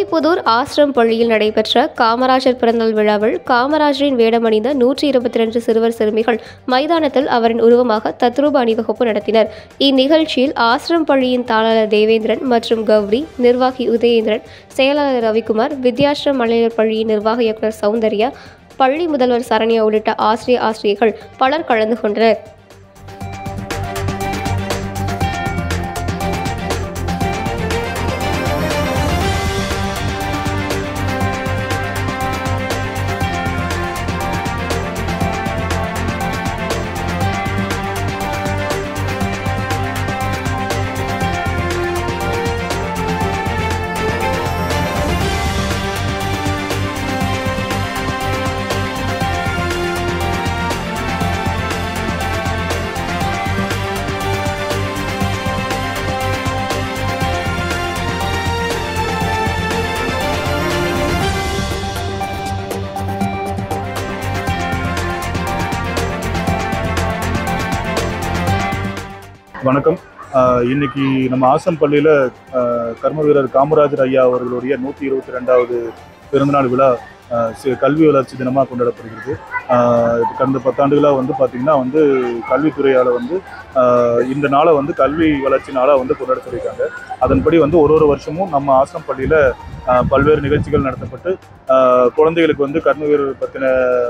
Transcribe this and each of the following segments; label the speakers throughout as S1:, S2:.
S1: புதுர் ஆசிரம் பள்ளியில் நடைபெற்ற காமராஜர் பிறந்தநாள் விழாவில் காமராஜரின் வேடமணிந்த நூற்றி இருபத்தி ரெண்டு சிறுவர் சிறுமிகள் மைதானத்தில் அவரின் உருவமாக தத்ரூப அணிவகுப்பு நடத்தினர் இந்நிகழ்ச்சியில் ஆசிரம் பள்ளியின் தாளர் தேவேந்திரன் மற்றும் கௌரி நிர்வாகி உதயேந்திரன் செயலாளர் ரவிக்குமார் வித்யாஸ்ரம் மலையர் பள்ளியின் நிர்வாக இயக்குனர் சௌந்தர்யா பள்ளி முதல்வர் சரண்யா உள்ளிட்ட ஆசிரிய ஆசிரியர்கள் பலர் கலந்து கொண்டனர்
S2: வணக்கம் ஆஹ் இன்னைக்கு நம்ம ஆசம் பள்ளியில் கர்ம வீரர் காமராஜர் ஐயா அவர்களுடைய நூற்றி இருபத்தி ரெண்டாவது பிறந்தநாள் விழா ஆஹ் சி- கல்வி வளர்ச்சி தினமாக கொண்டாடப்படுகிறது ஆஹ் இது கடந்த பத்தாண்டுகளாக வந்து பார்த்திங்கன்னா வந்து கல்வித்துறையால் வந்து ஆஹ் இந்த நாளை வந்து கல்வி வளர்ச்சி நாளாக வந்து கொண்டாட சொல்லியிருக்காங்க அதன்படி வந்து ஒரு ஒரு வருஷமும் நம்ம ஆசிரம் பள்ளியில் பல்வேறு நிகழ்ச்சிகள் நடத்தப்பட்டு ஆஹ் குழந்தைகளுக்கு வந்து கர்ம வீரர் பற்றின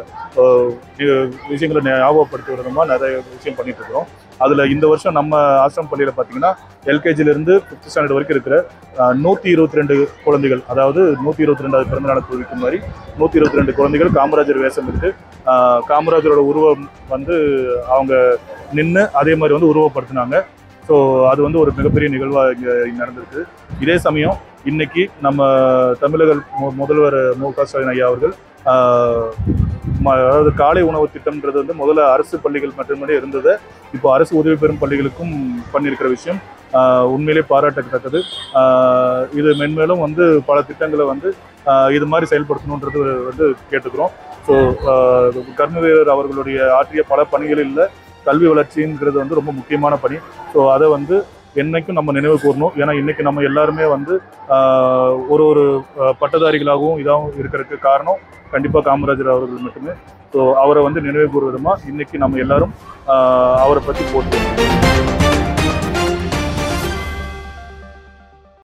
S2: விஷயங்களை ஞாபகப்படுத்தும் விதமாக நிறைய விஷயம் பண்ணிட்டு இருக்கிறோம் அதில் இந்த வருஷம் நம்ம ஆசிரம் பள்ளியில் பார்த்தீங்கன்னா எல்கேஜிலேருந்து ஃபிஃப்த் ஸ்டாண்டர்ட் வரைக்கும் இருக்கிற நூற்றி இருபத்தி ரெண்டு குழந்தைகள் அதாவது நூற்றி இருபத்தி ரெண்டாவது பிறந்தநாளை குறிக்கும் மாதிரி நூற்றி இருபத்தி ரெண்டு குழந்தைகள் காமராஜர் வேஷம் இருக்கு ஆஹ் காமராஜரோட உருவம் வந்து அவங்க நின்று அதே மாதிரி வந்து உருவப்படுத்தினாங்க ஸோ அது வந்து ஒரு மிகப்பெரிய நிகழ்வாக இங்கே நடந்திருக்கு இதே சமயம் இன்னைக்கு நம்ம தமிழக மு- முதல்வர் மு க ஸ்டாலின் ஐயா அவர்கள் ஆஹ் ம- அதாவது காலை உணவு திட்டம்ன்றது வந்து முதல்ல அரசு பள்ளிகள் மட்டுமே இருந்ததை இப்போ அரசு உதவி பெறும் பள்ளிகளுக்கும் பண்ணியிருக்கிற விஷயம் ஆஹ் உண்மையிலே பாராட்டத்தக்கது ஆஹ் இது மென்மேலும் வந்து பல திட்டங்களை வந்து ஆஹ் இது மாதிரி செயல்படுத்தணுன்றது வந்து கேட்டுக்கிறோம் ஸோ கர்ம வீரர் அவர்களுடைய ஆற்றிய பல பணிகளில் கல்வி வளர்ச்சிங்கிறது வந்து ரொம்ப முக்கியமான பணி ஸோ அதை வந்து என்னைக்கும் நம்ம நினைவு கூறணும் ஏன்னா இன்னைக்கு நம்ம எல்லாருமே வந்து ஆஹ் ஒரு ஒரு ஆஹ் பட்டதாரிகளாகவும் இதாகவும் இருக்கிறதுக்கு காரணம் கண்டிப்பாக காமராஜர் அவர்கள் மட்டுமே ஸோ அவரை வந்து நினைவு கூறும் விதமாக இன்னைக்கு நம்ம எல்லாரும் ஆஹ் அவரை பற்றி போட்டு